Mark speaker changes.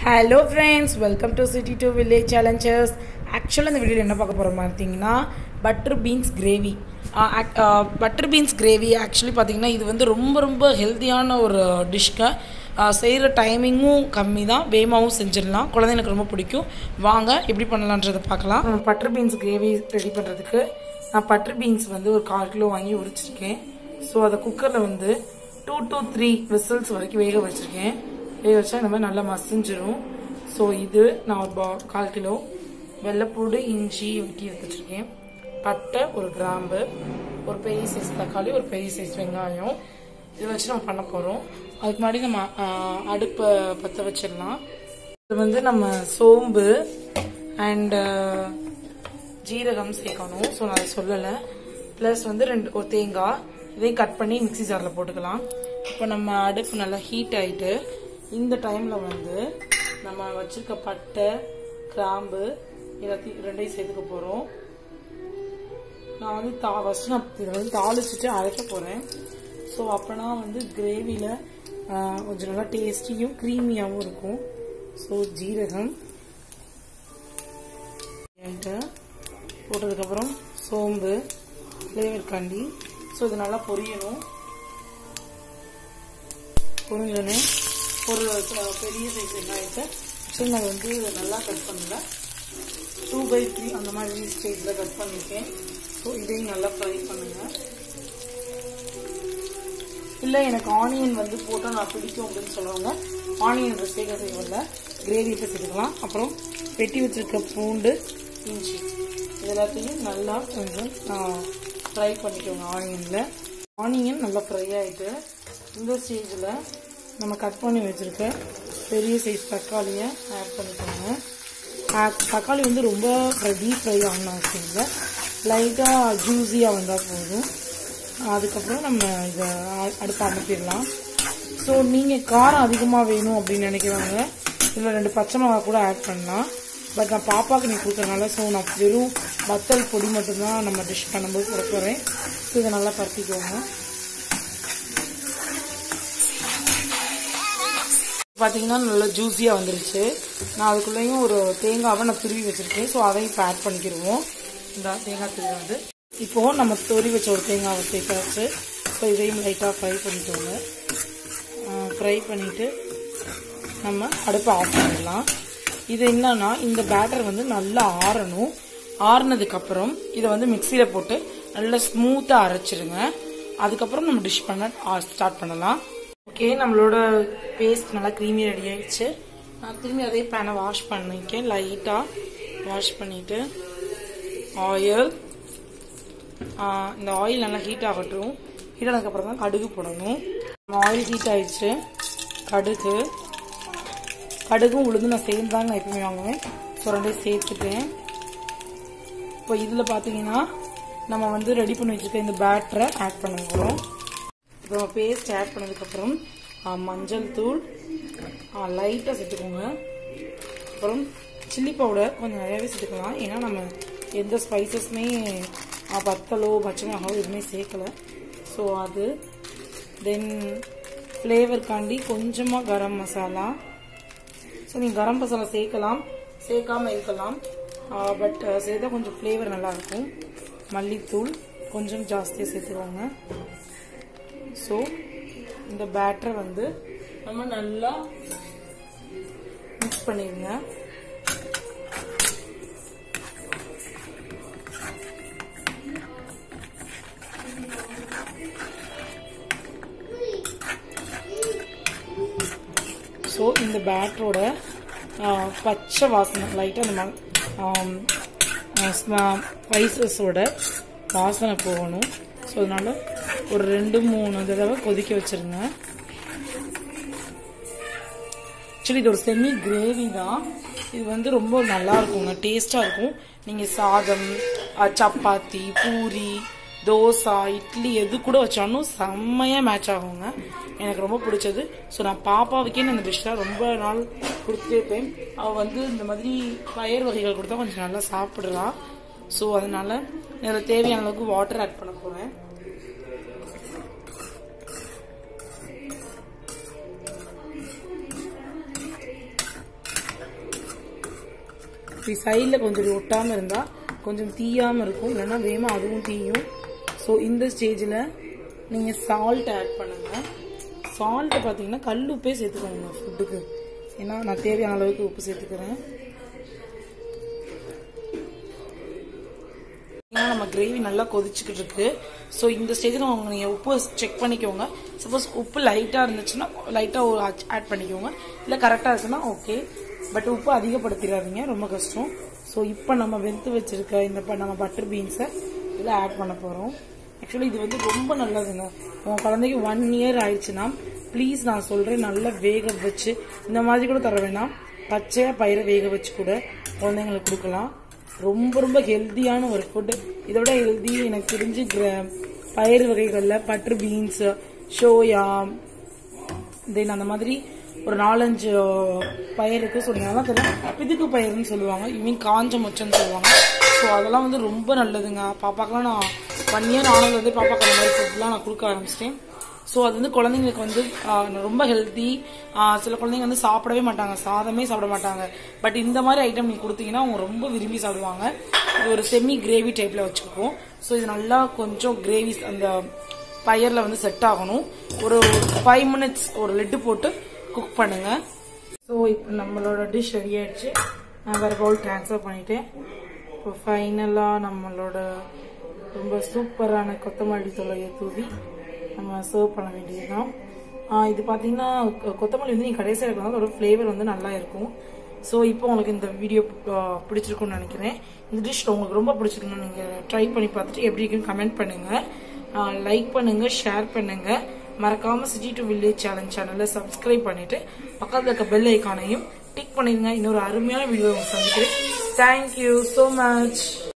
Speaker 1: hello friends welcome to city to village challengers ஆக்சுவலாக இந்த வீடியோவில் என்ன பார்க்க போகிறோம் பார்த்தீங்கன்னா butter beans gravy butter beans gravy actually பார்த்தீங்கன்னா இது வந்து ரொம்ப ரொம்ப ஹெல்த்தியான ஒரு டிஷ்க்கு செய்கிற டைமிங்கும் கம்மி தான் வேகமாகவும் செஞ்சிடலாம் குழந்தைங்களுக்கு ரொம்ப பிடிக்கும் வாங்க எப்படி பண்ணலான்றதை பார்க்கலாம் பட்டர் பீன்ஸ் கிரேவி ரெடி பண்ணுறதுக்கு நான் பட்டர் பீன்ஸ் வந்து ஒரு கால் கிலோ வாங்கி உரிச்சிருக்கேன் ஸோ அதை குக்கரில் வந்து டூ to த்ரீ விசில்ஸ் வரைக்கும் வேக வச்சுருக்கேன் வேக வச்சா இந்த மாதிரி நல்லா மசிஞ்சிரும் ஸோ இது நான் ஒரு பா கால் கிலோ வெள்ளைப்பூடு இஞ்சி வெட்டி எடுத்து வச்சுருக்கேன் பட்டை ஒரு கிராம்பு ஒரு பெரிய சைஸ் தக்காளி ஒரு பெரிய சைஸ் வெங்காயம் இதை வச்சு நம்ம பண்ண போகிறோம் அதுக்கு முன்னாடி நம்ம ஆ, அடுப்பை பற்ற வச்சிடலாம் இது வந்து நம்ம சோம்பு அண்ட் ஜீரகம் சேர்க்கணும் ஸோ நான் அதை சொல்லலை ப்ளஸ் வந்து ரெண்டு ஒரு தேங்காய் இதையும் கட் பண்ணி மிக்ஸி ஜாரில் போட்டுக்கலாம் இப்போ நம்ம அடுப்பு நல்லா ஹீட் ஆயிட்டு இந்த டைமில் வந்து நம்ம வச்சிருக்க பட்டை கிராம்பு எல்லாத்தையும் ரெண்டையும் சேர்த்துக்க போகிறோம் நான் வந்து தா ஃபஸ்ட்டு நான் இதை வந்து தாளிச்சிட்டு அரைக்க போகிறேன் ஸோ அப்போனா வந்து கிரேவியில் கொஞ்சம் நல்லா டேஸ்டியும் க்ரீமியாகவும் இருக்கும் ஸோ ஜீரகம் என்கிட்ட போட்டதுக்கப்புறம் சோம்பு ஃப்ளேவர் காண்டி ஸோ இது நல்லா பொரியணும் பொரிஞ்சோடனே ஒரு அஹ், பெரிய சைஸ் வெங்காயத்தை ஆக்சுவலி நான் வந்து இதை நல்லா கட் பண்ணல டூ பை த்ரீ அந்த மாதிரி ஸ்டேஜில் கட் பண்ணியிருக்கேன் ஸோ இதையும் நல்லா ஃப்ரை பண்ணுங்கள் இல்லை எனக்கு ஆனியன் வந்து போட்டால் நான் பிடிக்கும் அப்படின்னு சொல்லுவாங்க ஆனியன் சேர்க்க செய்யல கிரேவி இப்போ சேர்த்துக்கலாம் அப்புறம் வெட்டி வச்சிருக்க பூண்டு இஞ்சி இது எல்லாத்தையும் நல்லா கொஞ்சம் ஃப்ரை பண்ணிக்கோங்க ஆனியனில் ஆனியன் நல்லா ஃப்ரை ஆகிட்டு இந்த ஸ்டேஜில் நம்ம கட் பண்ணி வச்சுருக்க பெரிய சைஸ் தக்காளியை ஆட் பண்ணிக்கோங்க ஆ- தக்காளி வந்து ரொம்ப டீப் ஃப்ரை ஆகணும் அவசியம் இல்லை லைட்டாக ஜூஸியாக வந்தால் போதும் அதுக்கப்புறம் நம்ம இதை அ- அடுப்பு அமர்த்திடலாம் ஸோ நீங்கள் காரம் அதிகமாக வேணும் அப்படின்னு நினைக்கிறவங்க இதில் ரெண்டு பச்சை மிளகா கூட ஆட் பண்ணலாம் பட் நான் பாப்பாவுக்கு நீ கொடுக்கறனால ஸோ நான் வெறும் வத்தல் பொடி மட்டும்தான் நம்ம டிஷ் பண்ணும்போது கொடுக்க போகிறேன் ஸோ இதை நல்லா பரத்திக்கோங்க பார்த்தீங்கன்னா நல்லா ஜூஸியாக வந்துருச்சு நான் அதுக்குள்ளேயும் ஒரு தேங்காவை நான் துருவி வச்சுருக்கேன் ஸோ அதையும் இப்போ ஆட் பண்ணிக்கிடுவோம் இந்த தேங்காய் துருவி வந்து இப்போது நம்ம துருவி வச்ச ஒரு தேங்காவை சேர்த்தாச்சு ஸோ இதையும் லைட்டாக ஃப்ரை பண்ணிக்கோங்க ஃப்ரை பண்ணிவிட்டு நம்ம அடுப்பை ஆஃப் பண்ணிடலாம் இது என்னன்னா இந்த பேட்டர் வந்து நல்லா ஆறணும் ஆறுனதுக்கப்புறம் இதை வந்து மிக்சியில் போட்டு நல்லா ஸ்மூத்தாக அரைச்சிருங்க அதுக்கப்புறம் நம்ம டிஷ் பண்ண ஸ்டார்ட் பண்ணலாம் ஓகே நம்மளோட பேஸ்ட் நல்லா க்ரீமி ரெடி ஆயிடுச்சு நான் திரும்பி அதே பேனை வாஷ் பண்ணிக்கேன் லைட்டாக வாஷ் பண்ணிவிட்டு ஆயில் இந்த ஆயில் நல்லா ஹீட் ஆகட்டும் ஹீட் ஆனதுக்கப்புறம் தான் கடுகு போடணும் ஆயில் ஹீட் ஆயிடுச்சு கடுகு கடுகும் உளுந்து நான் சேர்ந்து தாங்க நான் எப்பவுமே வாங்குவேன் ஸோ ரெண்டையும் சேர்த்துட்டேன் இப்போ இதில் பார்த்தீங்கன்னா நம்ம வந்து ரெடி பண்ணி வச்சுருக்க இந்த பேட்டரை ஆட் பண்ண போகிறோம் இப்போ நம்ம பேஸ்ட் ஆட் பண்ணதுக்கப்புறம் ஆ, மஞ்சள் தூள் லைட்டாக சேர்த்துக்கோங்க அப்புறம் சில்லி பவுடர் கொஞ்சம் நிறையாவே சேர்த்துக்கலாம் ஏன்னா நம்ம எந்த ஸ்பைசஸுமே பத்தலோ பச்சை மிளகாவோ எதுவுமே சேர்க்கலை ஸோ அது தென் ஃப்ளேவர்காண்டி கொஞ்சமாக கரம் மசாலா ஸோ நீங்கள் கரம் மசாலா சேர்க்கலாம் சேர்க்காம இருக்கலாம் பட் சேர்த்தா கொஞ்சம் ஃப்ளேவர் நல்லாயிருக்கும் மல்லித்தூள் கொஞ்சம் ஜாஸ்தியாக சேர்த்துக்கோங்க ஸோ இந்த பேட்டரை வந்து நம்ம நல்லா மிக்ஸ் பண்ணிடுங்க ஸோ இந்த பேட்டரோட பச்சை வாசனை லைட்டாக அந்த ஸ்பைசஸோட வாசனை போகணும் ஸோ அதனால ஒரு ரெண்டு மூணு தடவை கொதிக்க வச்சிருங்க ஆக்சுவலி இது ஒரு செமி கிரேவி தான் இது வந்து ரொம்ப நல்லா இருக்குங்க டேஸ்டாக இருக்கும் நீங்கள் சாதம் அஹ், சப்பாத்தி பூரி தோசை இட்லி எது கூட வச்சாலும் செம்மையாக மேட்ச் ஆகுங்க எனக்கு ரொம்ப பிடிச்சது ஸோ நான் பாப்பாவுக்கே நான் இந்த டிஷ்ஷாக ரொம்ப நாள் கொடுத்துட்டே இருப்பேன் அவள் வந்து இந்த மாதிரி பயிர் வகைகள் கொடுத்தா கொஞ்சம் நல்லா சாப்பிட்றா ஸோ அதனால இதில் தேவையான அளவுக்கு வாட்டர் ஆட் பண்ண போகிறேன் இப்படி சைடில் கொஞ்சம் ஒட்டாமல் இருந்தால் கொஞ்சம் தீயாமல் இருக்கும் இல்லைன்னா வேகமாக அதுவும் தீயும் ஸோ இந்த ஸ்டேஜில் நீங்கள் சால்ட் ஆட் பண்ணுங்கள் சால்ட்டு பார்த்தீங்கன்னா கல் உப்பே சேர்த்துக்கோங்க ஃபுட்டுக்கு ஏன்னா நான் தேவையான அளவுக்கு உப்பு சேர்த்துக்கிறேன் ஏன்னா நம்ம கிரேவி நல்லா கொதிச்சுக்கிட்டு இருக்கு ஸோ இந்த ஸ்டேஜில் அவங்க நீங்கள் உப்பு செக் பண்ணிக்கோங்க சப்போஸ் உப்பு லைட்டாக இருந்துச்சுன்னா லைட்டாக ஆட் பண்ணிக்கோங்க இல்லை கரெக்டாக இருக்குன்னா ஓகே பட் உப்பு அதிகப்படுத்திடாதீங்க ரொம்ப கஷ்டம் ஸோ இப்போ நம்ம வெந்து வச்சிருக்க இந்த ப- நம்ம பட்டர் பீன்ஸை இதில் ஆட் பண்ண போகிறோம் ஆக்சுவலி இது வந்து ரொம்ப நல்லதுங்க உங்கள் குழந்தைக்கு ஒன் இயர் ஆயிடுச்சுன்னா ப்ளீஸ் நான் சொல்கிறேன் நல்லா வேக வச்சு இந்த மாதிரி கூட தர வேணாம் பச்சையாக பயிரை வேக வச்சு கூட குழந்தைங்களுக்கு கொடுக்கலாம் ரொம்ப ரொம்ப ஹெல்த்தியான ஒரு ஃபுட் இதை விட ஹெல்தி எனக்கு தெரிஞ்சு கிர- பயிறு வகைகளில் பட்டர் பீன்ஸ் சோயா தென் அந்த மாதிரி ஒரு நாலஞ்சு பயிர் இருக்கு ஸோ நீங்கள் அதெல்லாம் தெரியல பிதுக்கு பயிர்னு சொல்லுவாங்க இவங்க காஞ்ச மொச்சன்னு சொல்லுவாங்க ஸோ அதெல்லாம் வந்து ரொம்ப நல்லதுங்க பாப்பாக்கெல்லாம் நான் ஒன் இயர் ஆனது வந்து பாப்பாக்கு அந்த மாதிரி ஃபுட்லாம் நான் கொடுக்க ஆரம்பிச்சிட்டேன் ஸோ அது வந்து குழந்தைங்களுக்கு வந்து ஆஹ், ரொம்ப ஹெல்த்தி சில குழந்தைங்க வந்து சாப்பிடவே மாட்டாங்க சாதமே சாப்பிட மாட்டாங்க பட் இந்த மாதிரி ஐட்டம் நீங்கள் கொடுத்தீங்கன்னா அவங்க ரொம்ப விரும்பி சாப்பிடுவாங்க இது ஒரு செமி கிரேவி டைப்பில் வச்சுருக்கோம் ஸோ இது நல்லா கொஞ்சம் கிரேவி அந்த பயரில் வந்து செட் ஆகணும் ஒரு ஃபைவ் மினிட்ஸ் ஒரு லெட்டு போட்டு குக் பண்ணுங்க ஸோ இப்போ நம்மளோட டிஷ் ரெடி ஆயிடுச்சு நான் வேறு பவுல் ட்ரான்ஸ்ஃபர் பண்ணிட்டேன் இப்போ ஃபைனலாக நம்மளோட ரொம்ப சூப்பரான கொத்தமல்லி தொலையை தூவி நம்ம சர்வ் பண்ண வேண்டியதுதான் ஆஹ் இது பார்த்தீங்கன்னா கொ- கொத்தமல்லி வந்து நீங்கள் கடைசியாக இருக்கலாம் அதோட ஃப்ளேவர் வந்து நல்லா இருக்கும் ஸோ இப்போ உங்களுக்கு இந்த வீடியோ பிடிச்சிருக்கும்னு நினைக்கிறேன் இந்த டிஷ் உங்களுக்கு ரொம்ப பிடிச்சிருக்குன்னு நீங்கள் ட்ரை பண்ணி பார்த்துட்டு எப்படி இருக்குன்னு கமெண்ட் பண்ணுங்கள் லைக் பண்ணுங்க ஷேர் பண்ணுங்க மறக்காம சிட்டி டு வில்லேஜ் சேலஞ்ச் சேனலை சப்ஸ்கிரைப் பண்ணிட்டு பக்கத்தில் இருக்க பெல் ஐக்கானையும் டிக் பண்ணிருங்க இன்னொரு அருமையான வீடியோ சந்திக்கிறேன் தேங்க்யூ ஸோ மச்